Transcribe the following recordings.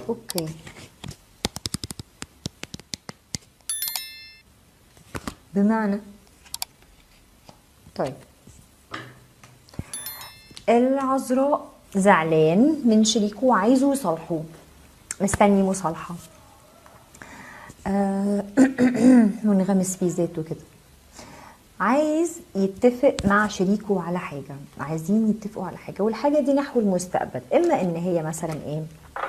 اوكي بمعنى طيب العذراء زعلان من شريكه وعايزه يصالحوه مستني مصالحة آه، منغمس في ذاته كده عايز يتفق مع شريكه على حاجة عايزين يتفقوا على حاجة والحاجة دي نحو المستقبل إما إن هي مثلا إيه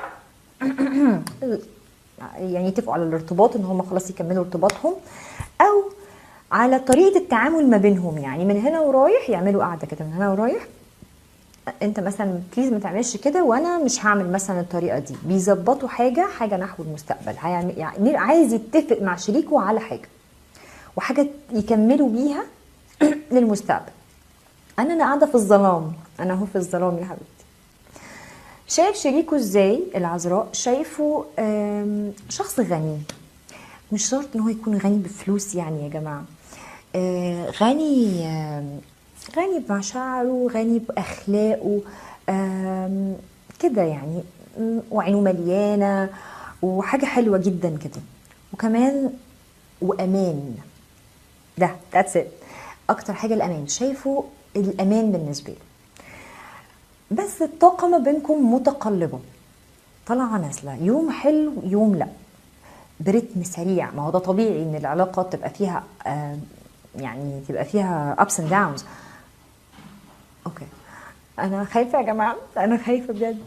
يعني يتفقوا على الارتباط ان هم خلاص يكملوا ارتباطهم او على طريقه التعامل ما بينهم يعني من هنا ورايح يعملوا قاعده كده من هنا ورايح انت مثلا بليز ما تعملش كده وانا مش هعمل مثلا الطريقه دي بيظبطوا حاجه حاجه نحو المستقبل هيعمل يعني عايز يتفق مع شريكه على حاجه وحاجه يكملوا بيها للمستقبل انا انا قاعده في الظلام انا اهو في الظلام يا حبيبتي شايف شريكه ازاي العذراء شايفه آم، شخص غني مش شرط ان هو يكون غني بفلوس يعني يا جماعه آه، غني آم، غني بمشاعره غني باخلاقه آم، كده يعني م، وعينه مليانه وحاجه حلوه جدا كده وكمان وامان ده ذاتس ات اكتر حاجه الامان شايفه الامان بالنسبه له بس الطاقة ما بينكم متقلبة طالعة نازلة يوم حلو يوم لا برتم سريع ما هو ده طبيعي ان العلاقة تبقى فيها آه، يعني تبقى فيها ups and downs اوكي انا خايفة يا جماعة انا خايفة بجد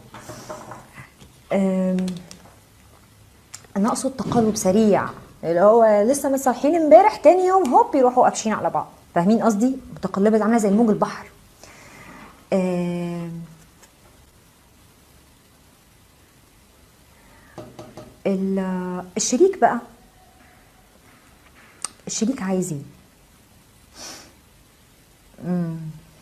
آم، انا اقصد تقلب سريع اللي هو لسه متصالحين امبارح تاني يوم هوب يروحوا قافشين على بعض فاهمين قصدي متقلبة عاملة زي موج البحر آم، ال- الشريك بقى الشريك عايز ايه مم.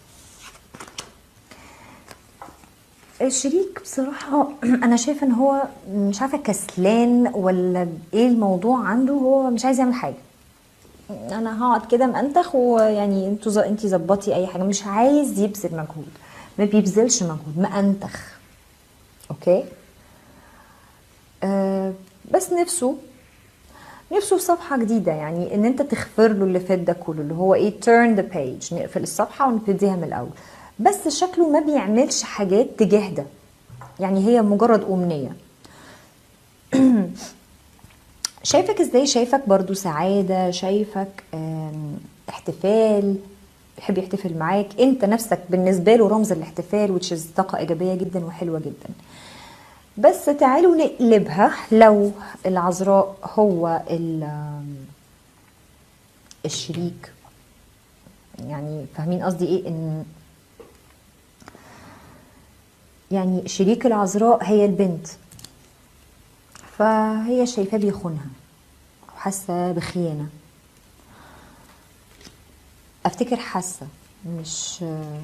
الشريك بصراحة أنا شايفة إن هو مش عارفة كسلان ولا إيه الموضوع عنده هو مش عايز يعمل حاجة أنا هقعد كده منتخ ويعني انتوا ز- انتي ظبطي أي حاجة مش عايز يبذل مجهود ما بيبذلش مجهود مأنتخ أوكي آه بس نفسه نفسه في صفحة جديدة يعني ان انت تغفر له اللي فات ده كله اللي هو ايه turn the page نقفل الصفحة ونبتديها من الاول بس شكله ما بيعملش حاجات تجاه ده يعني هي مجرد امنية شايفك ازاي شايفك برضو سعادة شايفك آم، احتفال يحب يحتفل معاك انت نفسك بالنسبة له رمز الاحتفال which is طاقة ايجابية جدا وحلوة جدا بس تعالوا نقلبها لو العذراء هو ال- الشريك يعني فاهمين قصدي ايه ان يعني شريك العذراء هي البنت فهي شايفاه بيخونها وحاسه بخيانه افتكر حاسه مش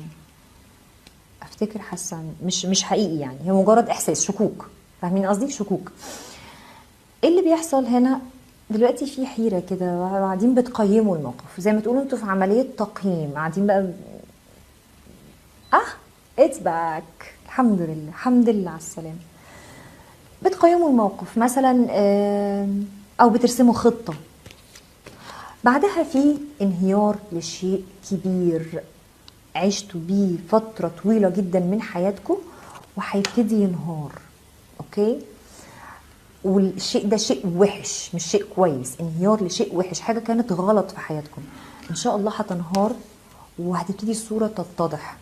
افتكر حاسه مش مش حقيقي يعني هي مجرد احساس شكوك فاهمين قصدي شكوك ايه اللي بيحصل هنا دلوقتي في حيره كده قاعدين بتقيموا الموقف زي ما تقولوا انتوا في عمليه تقييم قاعدين بقى اه اتس باك الحمد لله الحمد لله على السلامه بتقيموا الموقف مثلا آم، او بترسموا خطه بعدها في انهيار لشيء كبير عشتوا بيه فترة طويلة جدا من حياتكم وهيبتدي ينهار اوكي والشيء ده شيء وحش مش شيء كويس انهيار لشيء وحش حاجة كانت غلط في حياتكم ان شاء الله هتنهار وهتبتدي الصورة تتضح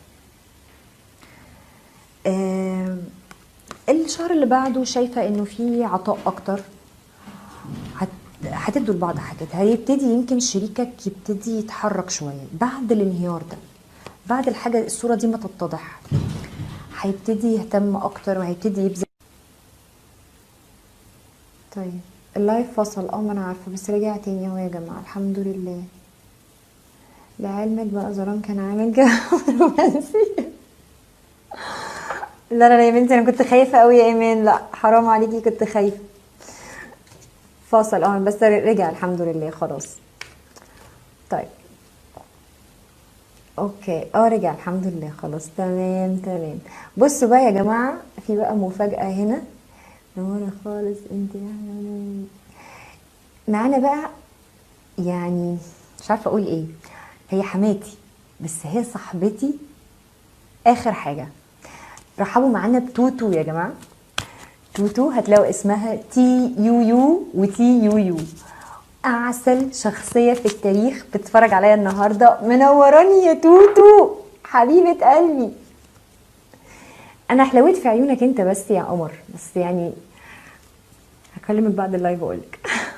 آم، الشهر اللي بعده شايفة انه في عطاء اكتر هت... هتدوا لبعض حاجات هيبتدي يمكن شريكك يبتدي يتحرك شوية بعد الانهيار ده بعد الحاجة الصورة دي ما تتضح هيبتدي يهتم اكتر وهيبتدي يبذل طيب اللايف فصل اه ما انا عارفة بس رجع تاني اهو يا جماعة الحمد لله لعلمك بقى زران كان عامل كده رومانسي لا لا لا يا بنتي انا كنت خايفة قوي يا ايمان لا حرام عليكي كنت خايفة فاصل اه بس رجع الحمد لله خلاص طيب اوكي اه رجع الحمد لله خلاص تمام تمام بصوا بقى يا جماعة في بقى مفاجأة هنا نورة خالص انت يا حنان. معانا بقى يعني مش عارفه اقول ايه هي حماتي بس هي صاحبتي اخر حاجه رحبوا معانا بتوتو يا جماعه توتو هتلاقوا اسمها تي يو يو وتي يو يو اعسل شخصيه في التاريخ بتتفرج عليا النهارده منوراني يا توتو حبيبه قلبي انا حلويت في عيونك انت بس يا قمر بس يعني هكلمك بعد اللايف اقولك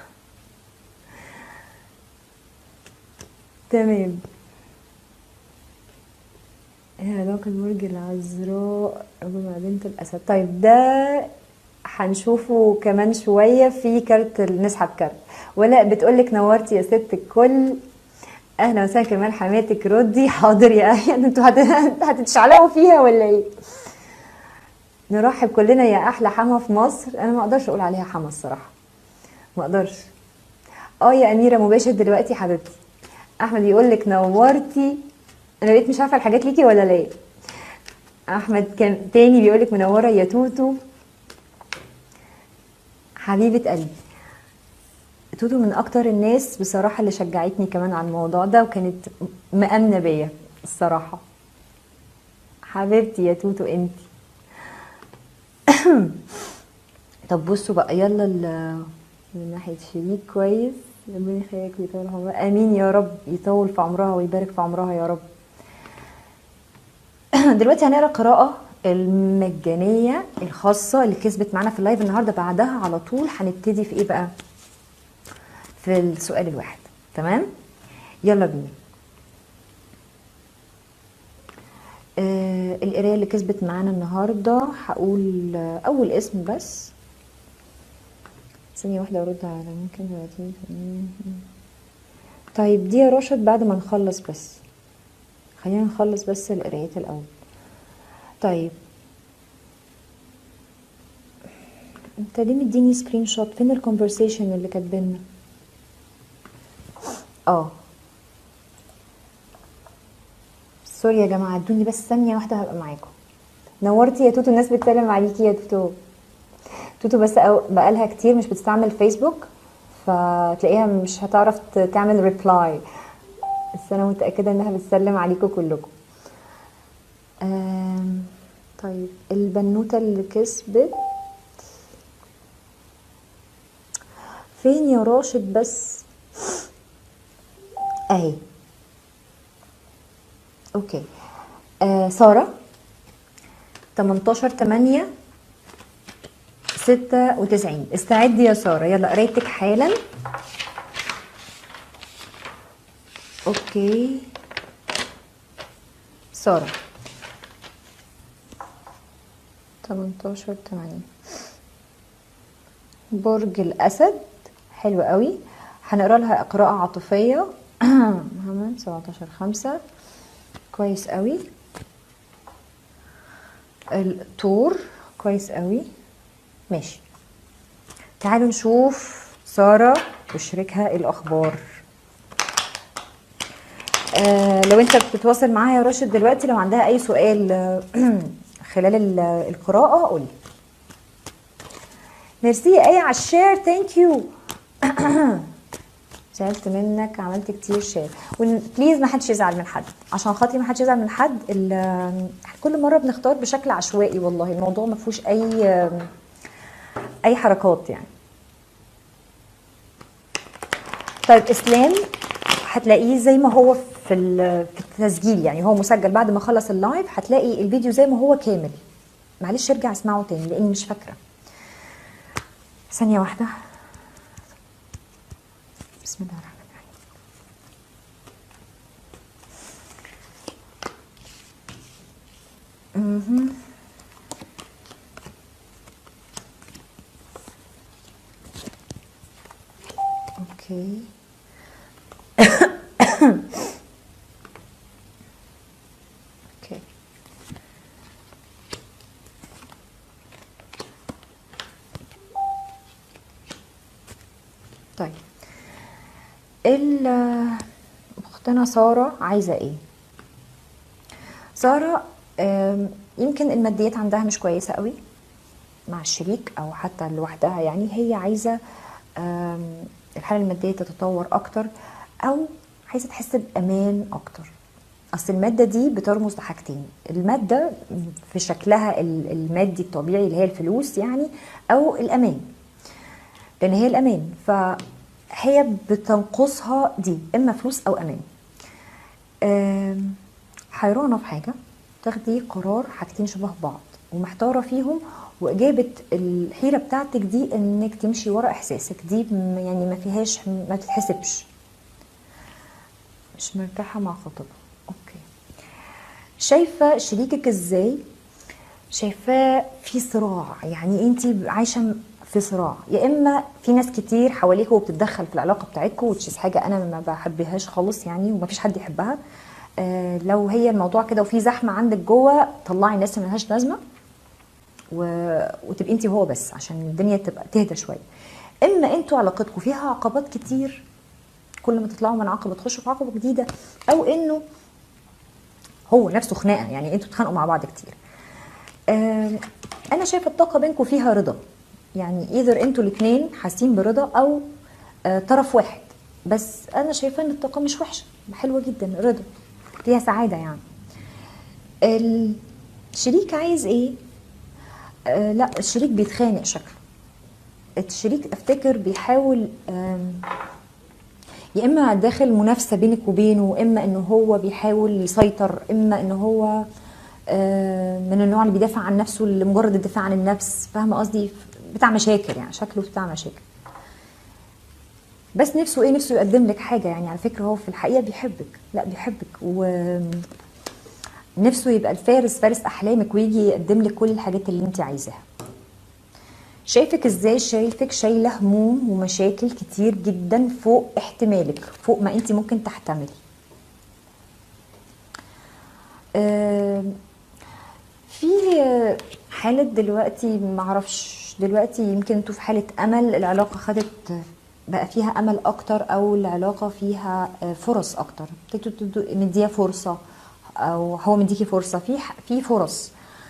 تمام ايه علاقة برج العذراء مع بنت الأسد طيب ده هنشوفه كمان شوية في كارت نسحب كارت ولا بتقولك نورتي يا ست الكل اهلا وسهلا كمان حماتك ردي حاضر يا اهلا انتوا هت- هتتشعلقوا فيها ولا ايه نرحب كلنا يا احلى حما في مصر انا ما اقدرش اقول عليها حما الصراحه ما اقدرش اه يا اميره مباشر دلوقتي حبيبتي احمد يقول لك نورتي انا بقيت مش عارفه الحاجات ليكي ولا لا احمد كان تاني بيقول لك منوره يا توتو حبيبه قلبي توتو من اكتر الناس بصراحه اللي شجعتني كمان على الموضوع ده وكانت مأمنه بيا الصراحه حبيبتي يا توتو انتي طب بصوا بقى يلا ال- من ناحية شريك كويس ربنا يخليك ويطول عمرها امين يا رب يطول في عمرها ويبارك في عمرها يا رب دلوقتي هنقرا قراءة المجانية الخاصة اللي كسبت معانا في اللايف النهارده بعدها على طول هنبتدي في ايه بقى؟ في السؤال الواحد تمام؟ يلا بينا آه القراية اللي كسبت معانا النهاردة هقول آه، أول اسم بس ثانية واحدة أرد على ممكن 30 ثانية. طيب دي يا راشد بعد ما نخلص بس خلينا نخلص بس القرايات الأول طيب انت ليه مديني سكرين شوت فين الكونفرسيشن اللي كاتبيننا اه سوري يا جماعه ادوني بس ثانيه واحده هبقى معاكم نورتي يا توتو الناس بتتكلم عليكي يا توتو توتو بس أو بقالها كتير مش بتستعمل فيسبوك فتلاقيها مش هتعرف ت- تعمل ريبلاي بس انا متاكده انها بتسلم عليكم كلكم آم، طيب البنوته اللي كسبت فين يا راشد بس اهي اوكي آه ساره 18 8 96 استعدي يا ساره يلا قرايتك حالا اوكي ساره 18 8 برج الاسد حلو قوي هنقرا لها قراءه عاطفيه محمد 17 5 كويس قوي الطور كويس قوي ماشي تعالوا نشوف سارة وشريكها إيه الأخبار آه لو انت بتتواصل معاها يا راشد دلوقتي لو عندها اي سؤال آه، خلال ال- القراءة قولي ميرسي يا ايه على الشير ثانك يو زعلت منك عملت كتير شير بليز ما حدش يزعل من حد عشان خاطري ما حدش يزعل من حد ال- كل مره بنختار بشكل عشوائي والله الموضوع ما فيهوش اي اي حركات يعني طيب اسلام هتلاقيه زي ما هو في ال- في التسجيل يعني هو مسجل بعد ما خلص اللايف هتلاقي الفيديو زي ما هو كامل معلش ارجع اسمعه تاني لاني مش فاكره ثانيه واحده بسم الله الرحمن الرحيم مهم. اوكي اوكي طيب ال- اختنا ساره عايزه ايه ساره آم، يمكن الماديات عندها مش كويسه قوي مع الشريك او حتى لوحدها يعني هي عايزه آم، الحاله الماديه تتطور اكتر او عايزه تحس بامان اكتر اصل الماده دي بترمز لحاجتين الماده في شكلها ال- المادي الطبيعي اللي هي الفلوس يعني او الامان لان هي الامان فهي بتنقصها دي اما فلوس او امان آم، حيرانه في حاجه تاخدي قرار حاجتين شبه بعض ومحتاره فيهم واجابه الحيره بتاعتك دي انك تمشي ورا احساسك دي م- يعني ما فيهاش ما تتحسبش مش مرتاحه مع خطيبها اوكي شايفه شريكك ازاي شايفاه في صراع يعني انت عايشه في صراع يا اما في ناس كتير حواليك وبتتدخل في العلاقه بتاعتكم وتشيز حاجه انا ما بحبهاش خالص يعني ومفيش حد يحبها آه لو هي الموضوع كده وفي زحمه عندك جوه طلعي الناس اللي ملهاش لازمه و... وتبقي انت وهو بس عشان الدنيا تبقى تهدى شويه اما انتوا علاقتكم فيها عقبات كتير كل ما تطلعوا من عقبه تخشوا في عقبه جديده او انه هو نفسه خناقه يعني انتوا بتتخانقوا مع بعض كتير آه، انا شايفه الطاقه بينكم فيها رضا يعني ايذر انتوا الاثنين حاسين برضا او آه، طرف واحد بس انا شايفه ان الطاقه مش وحشه حلوه جدا رضا فيها سعاده يعني الشريك عايز ايه آه لا الشريك بيتخانق شكله الشريك افتكر بيحاول آم، يا اما داخل منافسه بينك وبينه اما انه هو بيحاول يسيطر اما انه هو آه، من النوع اللي بيدافع عن نفسه لمجرد الدفاع عن النفس فاهمه قصدي بتاع مشاكل يعني شكله بتاع مشاكل بس نفسه ايه نفسه يقدم لك حاجه يعني على فكره هو في الحقيقه بيحبك لا بيحبك و نفسه يبقى الفارس فارس احلامك ويجي يقدم لك كل الحاجات اللي انت عايزاها شايفك ازاي شايفك شايله هموم ومشاكل كتير جدا فوق احتمالك فوق ما انت ممكن تحتملي آم، في حالة دلوقتي معرفش دلوقتي يمكن انتوا في حالة امل العلاقة خدت بقى فيها امل اكتر او العلاقة فيها فرص اكتر ابتدوا تدوا- مديها فرصة او هو مديكي فرصة في في فرص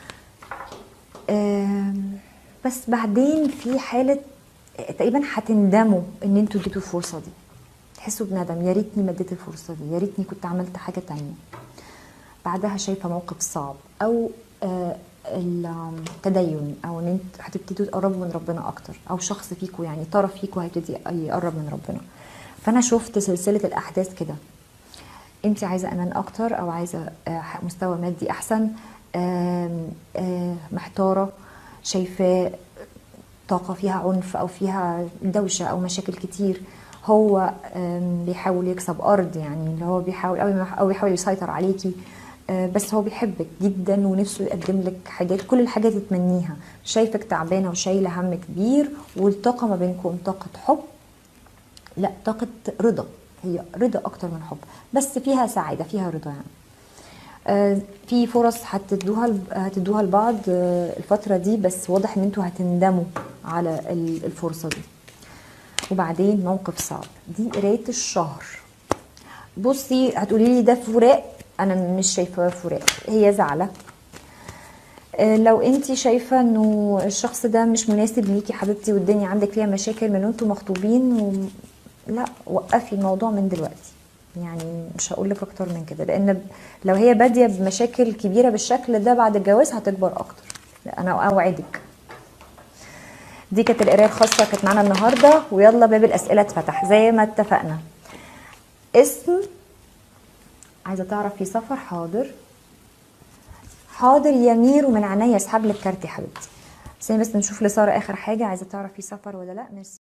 آم، بس بعدين في حالة تقريبا هتندموا ان انتوا اديتوا الفرصة دي تحسوا بندم يا ريتني ما اديت الفرصة دي يا ريتني كنت عملت حاجة تانية بعدها شايفة موقف صعب او آه، التدين او ان انت هتبتدوا تقربوا من ربنا اكتر او شخص فيكم يعني طرف فيكم هيبتدي يقرب من ربنا فانا شفت سلسلة الاحداث كده انت عايزه امان اكتر او عايزه آه، مستوى مادي احسن آم، آه، محتاره شايفاه طاقه فيها عنف او فيها دوشه او مشاكل كتير هو آم، بيحاول يكسب ارض يعني اللي هو بيحاول او او بيحاول يسيطر عليكي آه، بس هو بيحبك جدا ونفسه يقدم لك حاجات كل الحاجات اللي تمنيها شايفك تعبانه وشايله هم كبير والطاقه ما بينكم طاقه حب لا طاقة رضا هي رضا أكتر من حب بس فيها سعادة فيها رضا يعني آه، في فرص هتدوها لب- هتدوها لبعض آه، الفترة دي بس واضح ان انتوا هتندموا على ال- الفرصة دي وبعدين موقف صعب دي قراية الشهر بصي هتقولي لي ده فراق انا مش شايفاه فراق هي زعلة آه، لو انت شايفه انه الشخص ده مش مناسب ليكي حبيبتي والدنيا عندك فيها مشاكل من وانتوا مخطوبين و... لا وقفي الموضوع من دلوقتي يعني مش هقول لك اكتر من كده لان ب- لو هي باديه بمشاكل كبيره بالشكل ده بعد الجواز هتكبر اكتر لا، انا اوعدك دي كانت القرايه الخاصه كانت معانا النهارده ويلا باب الاسئله اتفتح زي ما اتفقنا اسم عايزه تعرفي سفر حاضر حاضر يا ميرو من عينيا اسحب لك كارت يا حبيبتي بس بس نشوف لساره اخر حاجه عايزه تعرفي سفر ولا لا ميرسي